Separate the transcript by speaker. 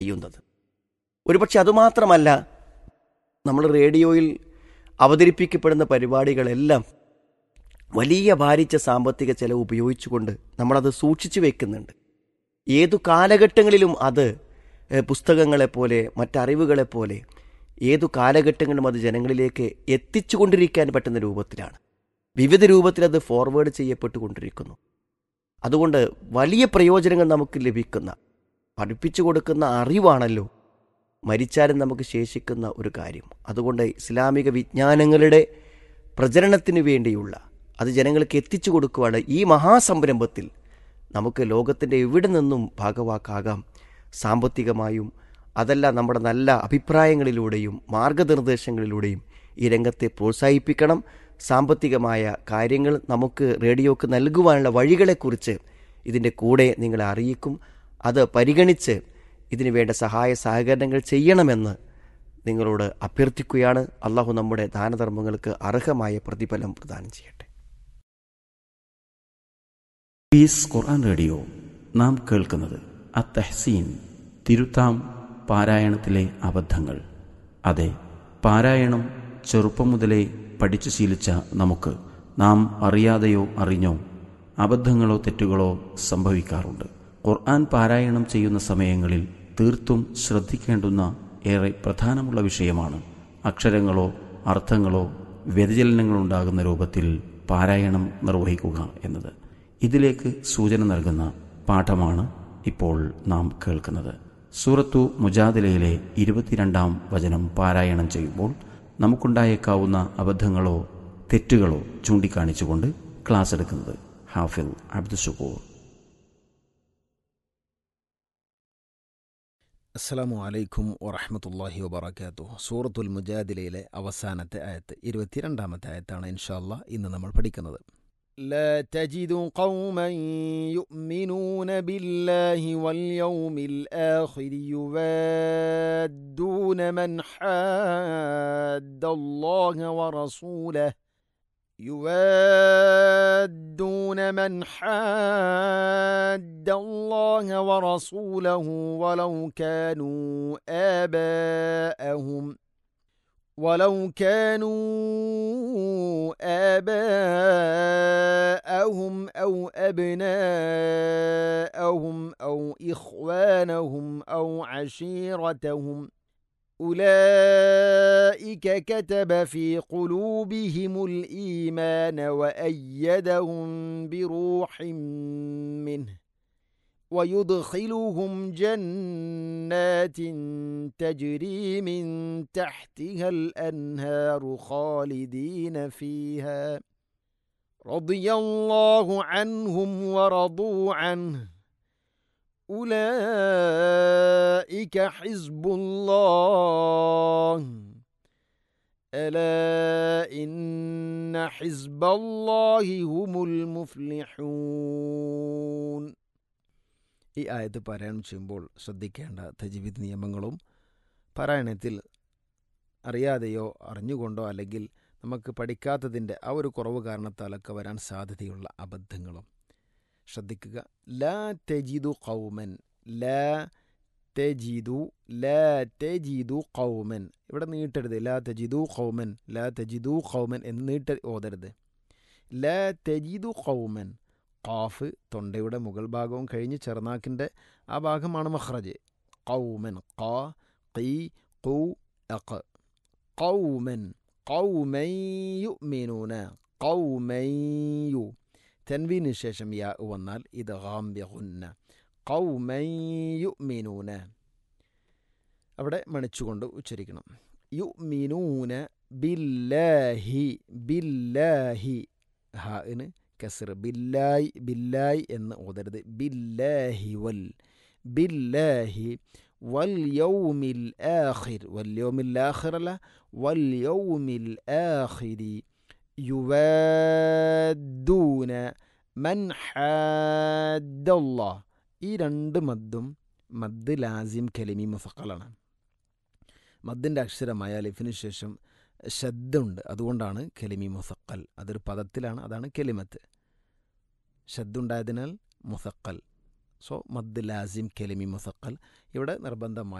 Speaker 1: ചെയ്യുന്നത് ഒരുപക്ഷെ അതുമാത്രമല്ല നമ്മൾ റേഡിയോയിൽ അവതരിപ്പിക്കപ്പെടുന്ന പരിപാടികളെല്ലാം വലിയ ഭാരിച്ച സാമ്പത്തിക ചെലവ് ഉപയോഗിച്ചുകൊണ്ട് നമ്മളത് സൂക്ഷിച്ചു വെക്കുന്നുണ്ട് ഏതു കാലഘട്ടങ്ങളിലും അത് ഏഹ്, പുസ്തകങ്ങളെപ്പോലെ മറ്ററിവുകളെപ്പോലെ ഏതു കാലഘട്ടങ്ങളിലും അത് ജനങ്ങളിലേക്ക് എത്തിച്ചുകൊണ്ടിരിക്കാൻ പറ്റുന്ന രൂപത്തിലാണ് വിവിധ രൂപത്തിൽ അത് ഫോർവേഡ് ചെയ്യപ്പെട്ടുകൊണ്ടിരിക്കുന്നു അതുകൊണ്ട് വലിയ പ്രയോജനങ്ങൾ നമുക്ക് ലഭിക്കുന്ന പഠിപ്പിച്ചു കൊടുക്കുന്ന അറിവാണല്ലോ മരിച്ചാലും നമുക്ക് ശേഷിക്കുന്ന ഒരു കാര്യം അതുകൊണ്ട് ഇസ്ലാമിക വിജ്ഞാനങ്ങളുടെ പ്രചരണത്തിന് വേണ്ടിയുള്ള അത് ജനങ്ങൾക്ക് എത്തിച്ചു കൊടുക്കുവാണ് ഈ മഹാസംരംഭത്തിൽ നമുക്ക് ലോകത്തിൻ്റെ എവിടെ നിന്നും ഭാഗവാക്കാകാം സാമ്പത്തികമായും അതല്ല നമ്മുടെ നല്ല അഭിപ്രായങ്ങളിലൂടെയും മാർഗനിർദ്ദേശങ്ങളിലൂടെയും ഈ രംഗത്തെ പ്രോത്സാഹിപ്പിക്കണം സാമ്പത്തികമായ കാര്യങ്ങൾ നമുക്ക് റേഡിയോക്ക് നൽകുവാനുള്ള വഴികളെക്കുറിച്ച് ഇതിൻ്റെ കൂടെ നിങ്ങളെ അറിയിക്കും അത് പരിഗണിച്ച് ഇതിനു വേണ്ട സഹായ സഹകരണങ്ങൾ ചെയ്യണമെന്ന് നിങ്ങളോട് അഭ്യർത്ഥിക്കുകയാണ് അള്ളാഹു നമ്മുടെ ദാനധർമ്മങ്ങൾക്ക് അർഹമായ പ്രതിഫലം പ്രദാനം ചെയ്യട്ടെ
Speaker 2: പീസ് ഖുർആൻ റേഡിയോ നാം കേൾക്കുന്നത് അത്തഹ്സീൻ തിരുത്താം പാരായണത്തിലെ അബദ്ധങ്ങൾ അതെ പാരായണം ചെറുപ്പം മുതലേ പഠിച്ചു ശീലിച്ച നമുക്ക് നാം അറിയാതെയോ അറിഞ്ഞോ അബദ്ധങ്ങളോ തെറ്റുകളോ സംഭവിക്കാറുണ്ട് ഖുർആൻ പാരായണം ചെയ്യുന്ന സമയങ്ങളിൽ തീർത്തും ശ്രദ്ധിക്കേണ്ടുന്ന ഏറെ പ്രധാനമുള്ള വിഷയമാണ് അക്ഷരങ്ങളോ അർത്ഥങ്ങളോ വ്യതിചലനങ്ങളുണ്ടാകുന്ന രൂപത്തിൽ പാരായണം നിർവഹിക്കുക എന്നത് ഇതിലേക്ക് സൂചന നൽകുന്ന പാഠമാണ് ഇപ്പോൾ നാം കേൾക്കുന്നത് സൂറത്തു മുജാദിലയിലെ ഇരുപത്തിരണ്ടാം വചനം പാരായണം ചെയ്യുമ്പോൾ നമുക്കുണ്ടായേക്കാവുന്ന അബദ്ധങ്ങളോ തെറ്റുകളോ ചൂണ്ടിക്കാണിച്ചുകൊണ്ട് ക്ലാസ് എടുക്കുന്നത് ഹാഫിൽ അബ്ദുഷുക്കൂർ
Speaker 3: അസ്സലാമു അലൈക്കും വറഹമത്തല്ലാഹി വബർക്കാത്തു സൂറത്തുൽ മുജാദിലയിലെ അവസാനത്തെ ആയത്ത് ഇരുപത്തിരണ്ടാമത്തെ ആയത്താണ് ഇൻഷാല്ല ഇന്ന് നമ്മൾ പഠിക്കുന്നത് لا تجد قوما يؤمنون بالله واليوم الآخر يوادون من حاد الله ورسوله يوادون من حاد الله ورسوله ولو كانوا آباءهم ولو كانوا آباءهم أو أبناءهم أو إخوانهم أو عشيرتهم أولئك كتب في قلوبهم الإيمان وأيدهم بروح منه ويدخلهم جنات تجري من تحتها الأنهار خالدين فيها رضي الله عنهم ورضوا عنه أولئك حزب الله ألا إن حزب الله هم المفلحون ഈ ആയത്ത് പാരായണം ചെയ്യുമ്പോൾ ശ്രദ്ധിക്കേണ്ട തജ്വീദ് നിയമങ്ങളും പാരായണത്തിൽ അറിയാതെയോ അറിഞ്ഞുകൊണ്ടോ അല്ലെങ്കിൽ നമുക്ക് പഠിക്കാത്തതിൻ്റെ ആ ഒരു കുറവ് കാരണത്താലൊക്കെ വരാൻ സാധ്യതയുള്ള അബദ്ധങ്ങളും ശ്രദ്ധിക്കുക ലാ തെജിദു കൗമൻ ലാ തെജിദു ലാ തെജിദു കൗമൻ ഇവിടെ നീട്ടരുത് ലാ തെജിദു കൗമൻ ലാ തെജിദു കൗമൻ എന്ന് നീട്ട ഓതരുത് ലാ തെജിദു കൗമൻ ഖാഫ് തൊണ്ടയുടെ മുകൾ ഭാഗവും കഴിഞ്ഞ് ചെറുനാക്കിൻ്റെ ആ ഭാഗമാണ് മഹ്റജ് കൗമൻ ഖാ ഖീ ഖു അഖ് കൗമൻ കൗമയ്യു മീനൂന കൗമയ്യു തൻവീന് ശേഷം യാ വന്നാൽ ഇത് ഗാംബ്യഹുന്ന കൗമയ്യു മീനൂന അവിടെ മണിച്ചുകൊണ്ട് ഉച്ചരിക്കണം യു മീനൂന ബില്ലാഹി ബില്ലാഹി ഹാന് കസർ ബില്ലായി ബില്ലായി എന്ന് ഓതരുത് ബില്ലാഹി വൽ ബില്ലാഹി വൽ യൗമിൽ ആഖിർ വൽ യൗമിൽ ആഖിർ അല്ല വൽ യൗമിൽ ആഖിരി യുവാദൂന മൻ ഹാദ്ദല്ലാ ഈ രണ്ട് മദ്ദും മദ് ലാസിം കലിമി മുസക്കലാണ് മദ്ദിൻ്റെ അക്ഷരമായ ലിഫിന് ശേഷം ശബ്ദമുണ്ട് അതുകൊണ്ടാണ് കെലിമി മുസക്കൽ അതൊരു പദത്തിലാണ് അതാണ് കെലിമത്ത് ശബ്ദുണ്ടായതിനാൽ മുസക്കൽ സോ മദ് ലാസിം കെലിമി മുസക്കൽ ഇവിടെ നിർബന്ധമായി